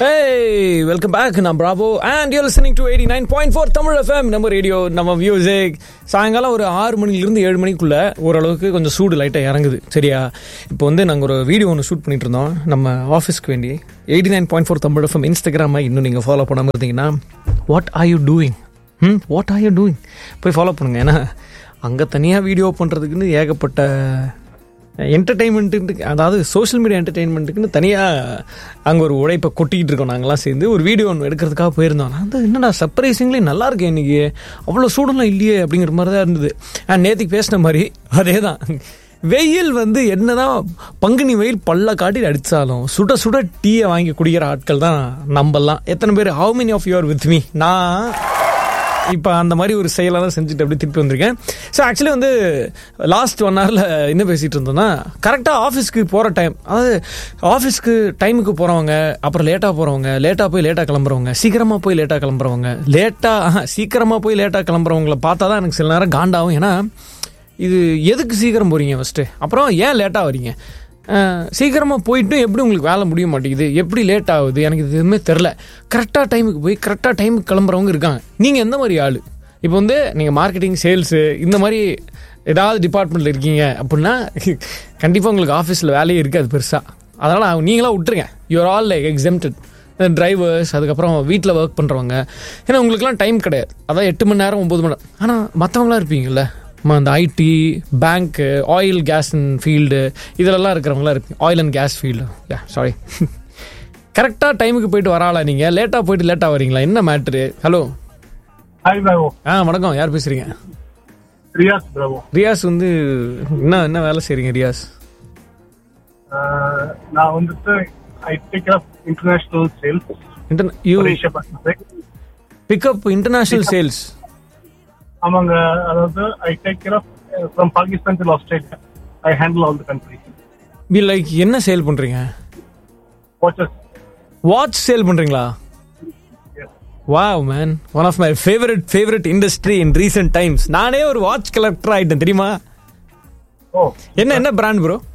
Hey, welcome back. நான் Bravo and you're listening to 89.4 Tamil FM நம்ம radio நம்ம music சாயங்காலம் ஒரு ஆறு மணிலிருந்து ஏழு மணிக்குள்ள ஓரளவுக்கு கொஞ்சம் சூடு லைட்டாக இறங்குது சரியா இப்போ வந்து நாங்கள் ஒரு வீடியோ ஒன்று ஷூட் பண்ணிட்டு இருந்தோம் நம்ம ஆஃபீஸ்க்கு வேண்டி eighty nine point four Tamil FM இன்ஸ்டாகிராமை இன்னும் நீங்கள் ஃபாலோ பண்ணாமல் இருந்தீங்கன்னா what are you doing hmm what are you doing போய் ஃபாலோ பண்ணுங்க ஏன்னா அங்கே தனியாக வீடியோ பண்ணுறதுக்குன்னு ஏகப்பட்ட என்டர்டெயின்மெண்ட்டுக்கு அதாவது சோஷியல் மீடியா என்டர்டெயின்மெண்ட்டுக்குன்னு தனியாக அங்கே ஒரு உழைப்பை கொட்டிக்கிட்டு இருக்கோம் நாங்களாம் சேர்ந்து ஒரு வீடியோ ஒன்று எடுக்கிறதுக்காக போயிருந்தோம் நான் வந்து என்னடா சர்ப்ரைசிங்லி நல்லா இருக்கேன் இன்னைக்கு அவ்வளோ சூடெல்லாம் இல்லையே அப்படிங்கிற மாதிரி தான் இருந்தது நான் நேற்றுக்கு பேசின மாதிரி அதே தான் வெயில் வந்து என்னதான் பங்குனி வெயில் பல்ல காட்டி அடித்தாலும் சுட சுட டீயை வாங்கி குடிக்கிற ஆட்கள் தான் நம்பலாம் எத்தனை பேர் how many of you are with me நான் இப்போ அந்த மாதிரி ஒரு செயலாக தான் செஞ்சுட்டு அப்படியே திருப்பி வந்திருக்கேன் ஸோ ஆக்சுவலி வந்து லாஸ்ட் ஒன் ஹவரில் என்ன பேசிகிட்டு இருந்தோம்னா கரெக்டாக ஆஃபீஸ்க்கு போகிற டைம் அதாவது ஆஃபீஸ்க்கு டைமுக்கு போகிறவங்க அப்புறம் லேட்டாக போகிறவங்க லேட்டாக போய் லேட்டாக கிளம்புறவங்க சீக்கிரமாக போய் லேட்டாக கிளம்புறவங்க லேட்டாக சீக்கிரமாக போய் லேட்டாக கிளம்புறவங்கள பார்த்தா தான் எனக்கு சில நேரம் காண்டாகும் ஏன்னா இது எதுக்கு சீக்கிரம் போகிறீங்க ஃபஸ்ட்டு அப்புறம் ஏன் லேட்டாக வரீங்க சீக்கிரமாக போயிட்டு எப்படி உங்களுக்கு வேலை முடிய மாட்டேங்குது எப்படி லேட் ஆகுது எனக்கு இது எதுவுமே தெரில கரெக்டாக டைமுக்கு போய் கரெக்டாக டைமுக்கு கிளம்புறவங்க இருக்காங்க நீங்கள் எந்த மாதிரி ஆள் இப்போ வந்து நீங்கள் மார்க்கெட்டிங் சேல்ஸு இந்த மாதிரி ஏதாவது டிபார்ட்மெண்ட்டில் இருக்கீங்க அப்படின்னா கண்டிப்பாக உங்களுக்கு ஆஃபீஸில் வேலையே இருக்காது பெருசாக அதனால் நீங்களாம் விட்டுருங்க you are all like exempted drivers அதுக்கப்புறம் வீட்டில் ஒர்க் பண்ணுறவங்க ஏன்னா உங்களுக்குலாம் டைம் கிடையாது அதான் எட்டு மணி நேரம் ஒம்பது மணி நேரம் ஆனால் மற்றவங்களாம் இருப்பீங்கல்ல நம்ம அந்த ஐடி பேங்க்கு ஆயில் கேஸ் ஃபீல்டு இதிலெல்லாம் இருக்கிறவங்களாம் இருப்பீங்க oil and gas field yeah sorry கரெக்டாக டைமுக்கு போயிட்டு வராளா நீங்கள் லேட்டாக போயிட்டு லேட்டாக வரீங்களா என்ன மேட்ரு ஹலோ ஹாய் பிராவோ ஆ வணக்கம் யார் பேசுகிறீங்க ரியாஸ் பிராவோ ரியாஸ் வந்து என்ன என்ன வேலை செய்கிறீங்க ரியாஸ் நான் வந்துட்டு I take of international sales inter you Malaysia Pacific pickup international sales ஆமாங்க அதாவது I take care of from Pakistan to Australia I handle all the country be like என்ன சேல் பண்ணுறீங்க வாட்சஸ் வாட்ச் சேல் பண்ணுறீங்களா wow man one of my favourite favourite industry in recent times நானே ஒரு watch collector ஆயிட்டேன் தெரியுமா oh என்ன என்ன brand bro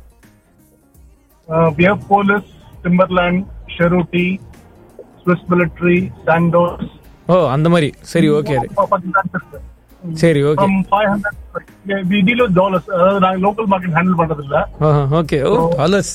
we have Police Timberland Cerruti Swiss military Santos ஓ அந்த மாதிரி சரி ஓகே சரி okay from five hundred we deal with dollars அதாவது நாங்கள் லோக்கல் மார்க்கெட் ஹேண்டில் பண்றது இல்ல ஓகே ஓ அலஸ்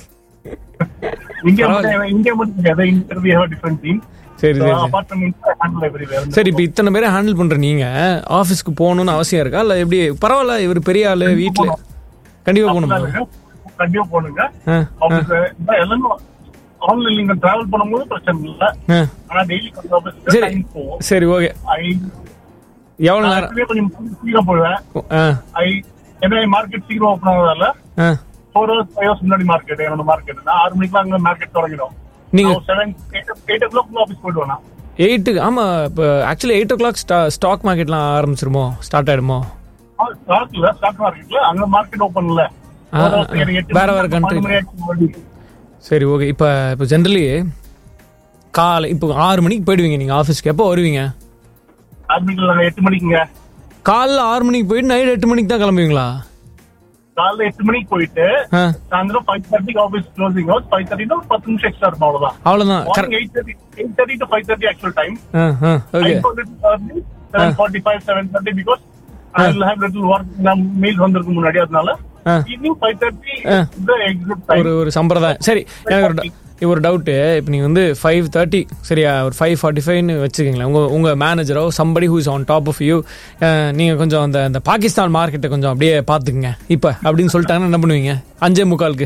இந்தியா மட்டும் இந்தியா மட்டும் கிடையாது India we have different team சரி சரி சரி. Apart from India handle everywhere சரி இப்போ இத்தனை பேரை ஹேண்டில் பண்ற நீங்க ஆஃபீஸ்க்கு போகணும்னு அவசியம் இருக்கா இல்லை எப்படி பரவாயில்ல இவர் பெரிய ஆளு வீட்டில் கண்டிப்பா போகணுமா கண்டிப்பா போடுங்க ஆ, ஆபீஸ் எல்லாமே ஆன்லைன் நீங்க டிராவல் பண்ணும்போது பிரச்சனை இல்ல ஆ. ஆனா டெய்லி கொஞ்சம் ஆபீஸ் சரி டைம் போகும் சரி ஓகே ஐ எவ்வளோ நேரம் actually கொஞ்சம் சீக்கிரம் போயிடுவேன் ஆ ஐ என்ன மார்க்கெட் சீக்கிரம் ஓப்பன் ஆகுறதால ஆ ஃபோர் ஹவர்ஸ் ஃபைவ் ஹவர்ஸ் முன்னாடி மார்க்கெட் என்னோட மார்க்கெட் நான் ஆறு மணிக்கு அங்க மார்க்கெட் தொடங்கிடும் நீங்க seven eight o'clock office போயிடுவேன் நான் எயிட்டுக்கு ஆமா இப்போ actually eight o'clock stock மார்க்கெட்லாம் ஆரம்பிச்சிருமோ ஸ்டார்ட் ஆயிடுமோ ஸ்டாக்ல ஸ்டாக் மார்க்கெட்ல அங்க மார்க்கெட் ஓப்பன் இல்ல ஆ, ஆ. வேற வேற country. சரி ஓகே இப்போ இப்போ ஜென்ரலி காலை இப்போ ஆறு மணிக்கு போயிடுவீங்க நீங்கள் ஆஃபீஸ்க்கு எப்போ வருவீங்க ஆர்மிட்ல நாங்க எட்டு மணிக்குங்க காலைல ஆறு மணிக்கு போயிட்டு நைட் எட்டு மணிக்கு தான் கிளம்புவீங்களா காலைல எட்டு மணிக்கு போயிட்டு ஆ சாயந்தரம் ஃபைவ் தேர்ட்டிக்கு office closing hours five thirty பத்து நிமிஷம் எக்ஸ்ட்ரா இருக்கும் அவ்வளவுதான் அவ்வளோதான் morning eight thirty eight thirty to five thirty actual time ஆ ஆ okay seven forty five seven thirty because I will have little work நான் மெயில் வந்திருக்கு முன்னாடி அதனால ஆ. ஈவினிங் ஃபைவ் தேர்ட்டி ஆ. த எக்ஸிட் டைம் ஒரு ஒரு சம்பிரதாயம் சரி எனக்கு ஒரு டவு- ஒரு டவுட்டு இப்போ நீங்கள் வந்து ஃபைவ் தேர்ட்டி சரியா ஒரு ஃபைவ் ஃபார்ட்டி ஃபைவ்னு வச்சுக்கோங்களேன் உங்கள் உங்கள் மேனேஜரோ somebody who is on top of you நீங்கள் கொஞ்சம் அந்த அந்த பாகிஸ்தான் மார்க்கெட்டை கொஞ்சம் அப்படியே பார்த்துக்குங்க இப்போ அப்படின்னு சொல்லிட்டாங்கன்னா என்ன பண்ணுவீங்க அஞ்சே முக்காலுக்கு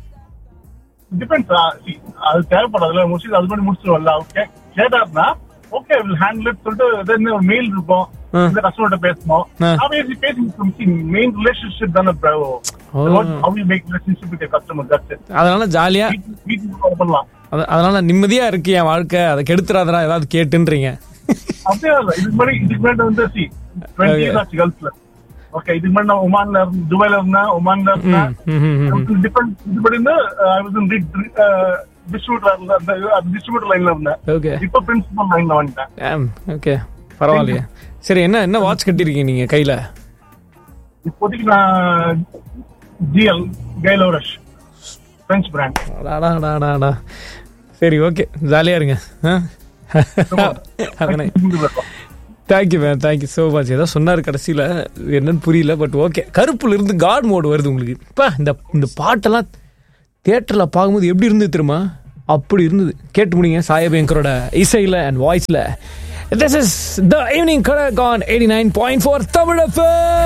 டிபெண்ட்ஸ் அது தேவைப்படாதுல முடிச்சு அது பண்ணி முடிச்சிருவல்ல ஓகே கேட்டாருன்னா ஓகே வில் ஹேண்டில் இட் சொல்லிட்டு ஏதாவது ஒரு மெயில் இருக்கும் ஆ. இந்த கஸ்டமர்கிட்ட பேசணும் ஆ. ஆப்வியஸ்லி பேசி மெயின் ரிலேஷன்ஷிப் தானே oh. how you make relationship with your customer that's it அதனால ஜாலியாக வீட்டு- வீட்டுக்கு பண்ணலாம் அதனால நிம்மதியாக இருக்கு என் வாழ்க்கை அதை கெடுத்துறாதடா ஏதாவது கேட்டுன்றீங்க அப்படியே இல்ல இதுக்கு முன்னாடி இதுக்கு முன்னாடி வந்து சி டுவெண்ட்டி இயர்ஸ் ஆச்சு கல்ஃப்ல ஓகே இதுக்கு முன்னாடி நான் ஒமான்ல இருந்தேன் துபாய்ல இருந்தேன் ஒமான்ல இருந்தேன் ம், ம், ம், ம். டிஃபரெண்ட் இது பண்ணி ஐ வாஸ் இன் டிஸ்ட்ரிபியூட்டர் இருந்தேன் டிஸ்ட்ரிபியூட்டர் லைன்ல இருந்தேன் ஓகே இப்ப பிரின்சிபல் லைன்ல வந்துட்டேன் ஆம் ஓகே பரவாயில்லையே சரி என்ன என்ன வாட்ச் கட்டியிருக்கீங்க நீங்கள் கையில் இப்போதைக்கு நான் ஜிஎல் கைலோரஷ் பிரெஞ்ச் பிராண்ட் அடாடாடாடாடா சரி ஓகே ஜாலியாக இருங்க அதனே thank you ma'am thank you so much ஏதோ சொன்னார் கடைசியில் என்னன்னு புரியல பட் ஓகே கருப்புல இருந்து காட் மோடு வருது உங்களுக்கு இப்போ இந்த இந்த பாட்டெல்லாம் தேட்டரில் பார்க்கும்போது எப்படி இருந்தது தெரியுமா அப்படி இருந்தது கேட்டு முடியுங்க சாயபயங்கரோட இசையில் அண்ட் வாய்ஸில் திஸ் இஸ் த ஈவினிங் கடை கான் eighty nine point four Tamil